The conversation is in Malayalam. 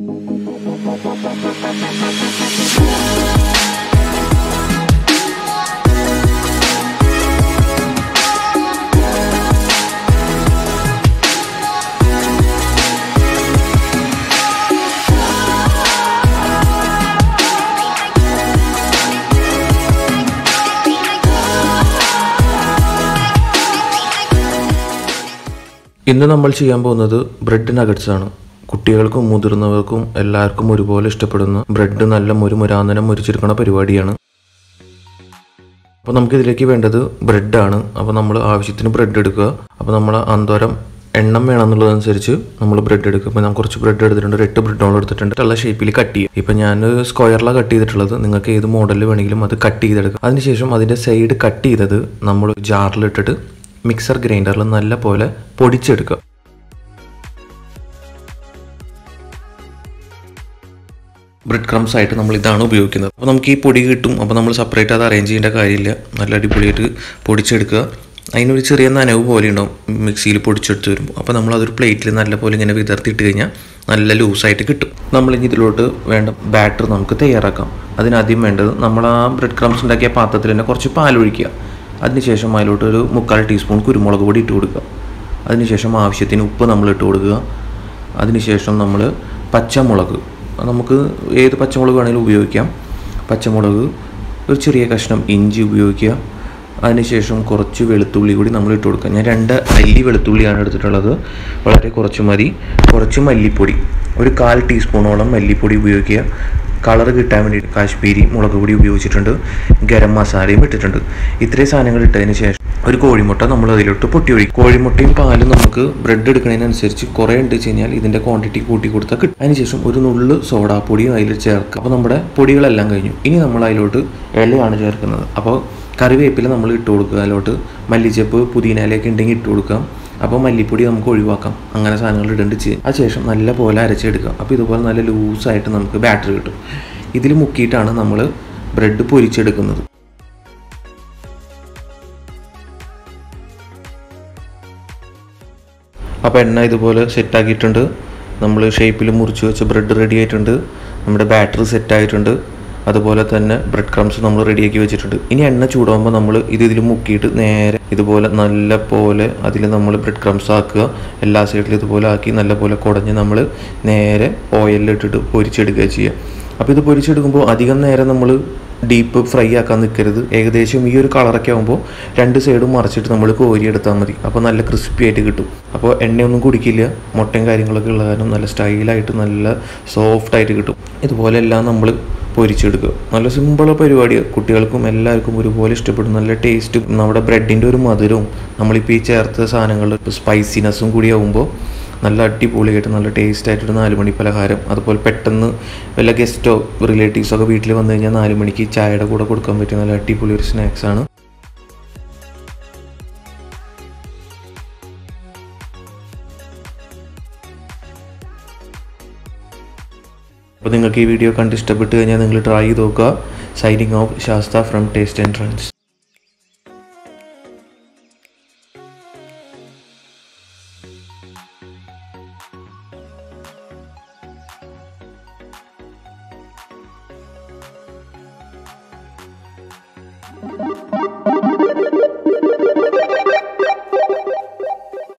ഇന്ന് നമ്മൾ ചെയ്യാൻ പോകുന്നത് ബ്രെഡ് നഗറ്റ്സ് ആണ് കുട്ടികൾക്കും മുതിർന്നവർക്കും എല്ലാവർക്കും ഒരുപോലെ ഇഷ്ടപ്പെടുന്ന ബ്രെഡ് നല്ല മുരുമുരാന്തനം മുരിച്ചെടുക്കുന്ന പരിപാടിയാണ് അപ്പോൾ നമുക്ക് ഇതിലേക്ക് വേണ്ടത് ബ്രെഡാണ് അപ്പോൾ നമ്മൾ ആവശ്യത്തിന് ബ്രെഡ് എടുക്കുക അപ്പോൾ നമ്മൾ അന്തോരം എണ്ണം വേണമെന്നുള്ളതനുസരിച്ച് നമ്മൾ ബ്രെഡ് എടുക്കുക ഇപ്പോൾ ഞാൻ കുറച്ച് ബ്രെഡ് എടുത്തിട്ടുണ്ട് ഒരു എട്ട് ബ്രെഡോളം എടുത്തിട്ടുണ്ട് ഉള്ള ഷേപ്പിൽ കട്ട് ചെയ്യും ഇപ്പോൾ ഞാൻ സ്ക്വയറിലാണ് കട്ട് ചെയ്തിട്ടുള്ളത് നിങ്ങൾക്ക് ഏത് മോഡലിൽ വേണമെങ്കിലും അത് കട്ട് ചെയ്തെടുക്കാം അതിനുശേഷം അതിൻ്റെ സൈഡ് കട്ട് ചെയ്തത് നമ്മൾ ജാറിലിട്ടിട്ട് മിക്സർ ഗ്രൈൻഡറിൽ നല്ല പോലെ പൊടിച്ചെടുക്കുക ബ്രെഡ് ക്രംസ് ആയിട്ട് നമ്മൾ ഇതാണ് ഉപയോഗിക്കുന്നത് അപ്പോൾ നമുക്ക് ഈ പൊടി കിട്ടും അപ്പോൾ നമ്മൾ സെപ്പറേറ്റ് അത് അറേഞ്ച് ചെയ്യേണ്ട കാര്യമില്ല നല്ല അടിപൊളിയായിട്ട് പൊടിച്ചെടുക്കുക അതിനൊരു ചെറിയ നനവ് പോലെ ഉണ്ടാവും മിക്സിയിൽ പൊടിച്ചെടുത്ത് വരുമ്പോൾ അപ്പോൾ നമ്മൾ അതൊരു പ്ലേറ്റിൽ നല്ല പോലെ ഇങ്ങനെ വിതർത്തിയിട്ട് കഴിഞ്ഞാൽ നല്ല ലൂസായിട്ട് കിട്ടും നമ്മളിനി ഇതിലോട്ട് വേണ്ട ബാറ്റർ നമുക്ക് തയ്യാറാക്കാം അതിനാദ്യം വേണ്ടത് നമ്മൾ ആ ബ്രെഡ് ക്രംസ് ഉണ്ടാക്കിയ പാത്രത്തിൽ തന്നെ കുറച്ച് പാലൊഴിക്കുക അതിനുശേഷം അതിലോട്ട് ഒരു മുക്കാൽ ടീസ്പൂൺ കുരുമുളക് പൊടി ഇട്ട് കൊടുക്കുക അതിനുശേഷം ആവശ്യത്തിന് ഉപ്പ് നമ്മൾ ഇട്ട് കൊടുക്കുക അതിനുശേഷം നമ്മൾ പച്ചമുളക് നമുക്ക് ഏത് പച്ചമുളക് വേണമെങ്കിലും ഉപയോഗിക്കാം പച്ചമുളക് ഒരു ചെറിയ കഷ്ണം ഇഞ്ചി ഉപയോഗിക്കുക അതിനുശേഷം കുറച്ച് വെളുത്തുള്ളി കൂടി നമ്മൾ ഇട്ട് കൊടുക്കുക ഞാൻ രണ്ട് അല്ലി വെളുത്തുള്ളിയാണ് എടുത്തിട്ടുള്ളത് വളരെ കുറച്ച് മതി കുറച്ച് മല്ലിപ്പൊടി ഒരു കാൽ ടീസ്പൂണോളം മല്ലിപ്പൊടി ഉപയോഗിക്കുക കളർ കിട്ടാൻ വേണ്ടി കാശ്മീരി മുളക് പൊടി ഉപയോഗിച്ചിട്ടുണ്ട് ഗരം മസാലയും ഇട്ടിട്ടുണ്ട് ഇത്രയും സാധനങ്ങൾ ഇട്ടതിന് ശേഷം ഒരു കോഴിമുട്ട നമ്മൾ അതിലോട്ട് പൊട്ടി ഒഴിക്കും കോഴിമുട്ടയും പാലും നമുക്ക് ബ്രെഡ് എടുക്കുന്നതിനനുസരിച്ച് കുറേ ഉണ്ട് വെച്ച് കഴിഞ്ഞാൽ ഇതിൻ്റെ ക്വാണ്ടിറ്റി കൂട്ടി കൊടുത്താൽ കിട്ടും അതിനുശേഷം ഒരു നുള്ള് സോഡാപ്പൊടിയും അതിൽ ചേർക്കുക അപ്പോൾ നമ്മുടെ പൊടികളെല്ലാം കഴിഞ്ഞു ഇനി നമ്മൾ അതിലോട്ട് ഇലയാണ് ചേർക്കുന്നത് അപ്പോൾ കറിവേപ്പില നമ്മൾ ഇട്ട് കൊടുക്കുക അതിലോട്ട് മല്ലിച്ചപ്പ് പുതിന ഇലയൊക്കെ ഉണ്ടെങ്കിൽ ഇട്ട് കൊടുക്കാം അപ്പോൾ മല്ലിപ്പൊടി നമുക്ക് ഒഴിവാക്കാം അങ്ങനെ സാധനങ്ങൾ ഇടേണ്ട ചെയ്യും അതിനുശേഷം നല്ല പോലെ അരച്ചെടുക്കുക അപ്പോൾ ഇതുപോലെ നല്ല ലൂസായിട്ട് നമുക്ക് ബാറ്റർ കിട്ടും ഇതിൽ മുക്കിയിട്ടാണ് നമ്മൾ ബ്രെഡ് പൊരിച്ചെടുക്കുന്നത് അപ്പോൾ എണ്ണ ഇതുപോലെ സെറ്റാക്കിയിട്ടുണ്ട് നമ്മൾ ഷേപ്പിൽ മുറിച്ച് വെച്ച ബ്രെഡ് റെഡി ആയിട്ടുണ്ട് നമ്മുടെ ബാറ്ററി സെറ്റ് ആയിട്ടുണ്ട് അതുപോലെ തന്നെ ബ്രെഡ് ക്രംസ് നമ്മൾ റെഡിയാക്കി വെച്ചിട്ടുണ്ട് ഇനി എണ്ണ ചൂടാകുമ്പോൾ നമ്മൾ ഇത് ഇതിൽ മുക്കിയിട്ട് നേരെ ഇതുപോലെ നല്ല പോലെ അതിൽ നമ്മൾ ബ്രെഡ് ക്രംസ് ആക്കുക എല്ലാ സൈഡിലും ഇതുപോലെ ആക്കി നല്ല പോലെ കുടഞ്ഞ് നമ്മൾ നേരെ ഓയിലിട്ടിട്ട് പൊരിച്ചെടുക്കുക ചെയ്യുക അപ്പോൾ ഇത് പൊരിച്ചെടുക്കുമ്പോൾ അധികം നേരം നമ്മൾ ഡീപ്പ് ഫ്രൈ ആക്കാൻ നിൽക്കരുത് ഏകദേശം ഈ ഒരു കളറൊക്കെ ആകുമ്പോൾ രണ്ട് സൈഡും മറിച്ചിട്ട് നമ്മൾ കോരി എടുത്താൽ മതി അപ്പോൾ നല്ല ക്രിസ്പി ആയിട്ട് കിട്ടും അപ്പോൾ എണ്ണയൊന്നും കുടിക്കില്ല മുട്ടയും കാര്യങ്ങളൊക്കെ ഉള്ള കാരണം നല്ല സ്റ്റൈലായിട്ട് നല്ല സോഫ്റ്റ് ആയിട്ട് കിട്ടും ഇതുപോലെ എല്ലാം നമ്മൾ പൊരിച്ചെടുക്കുക നല്ല സിമ്പിൾ പരിപാടിയാണ് കുട്ടികൾക്കും എല്ലാവർക്കും ഒരുപോലെ ഇഷ്ടപ്പെടും നല്ല ടേസ്റ്റും നമ്മുടെ ബ്രെഡിൻ്റെ ഒരു മധുരവും നമ്മളിപ്പോൾ ഈ ചേർത്ത സാധനങ്ങൾ സ്പൈസിനെസ്സും കൂടി ആകുമ്പോൾ നല്ല അടിപൊളിയായിട്ട് നല്ല ടേസ്റ്റ് ആയിട്ടൊരു നാല് മണി പലഹാരം അതുപോലെ പെട്ടെന്ന് വല്ല ഗസ്റ്റോ റിലേറ്റീവ്സോ ഒക്കെ വീട്ടിൽ വന്നു കഴിഞ്ഞാൽ നാല് മണിക്ക് ചായയുടെ കൂടെ കൊടുക്കാൻ പറ്റിയ നല്ല അടിപൊളി ഒരു സ്നാക്സ് ആണ് അപ്പോൾ നിങ്ങൾക്ക് ഈ വീഡിയോ കണ്ട് ഇഷ്ടപ്പെട്ട് കഴിഞ്ഞാൽ നിങ്ങൾ ട്രൈ ചെയ്ത് നോക്കുക signing off Shastha from taste and trends Thank you.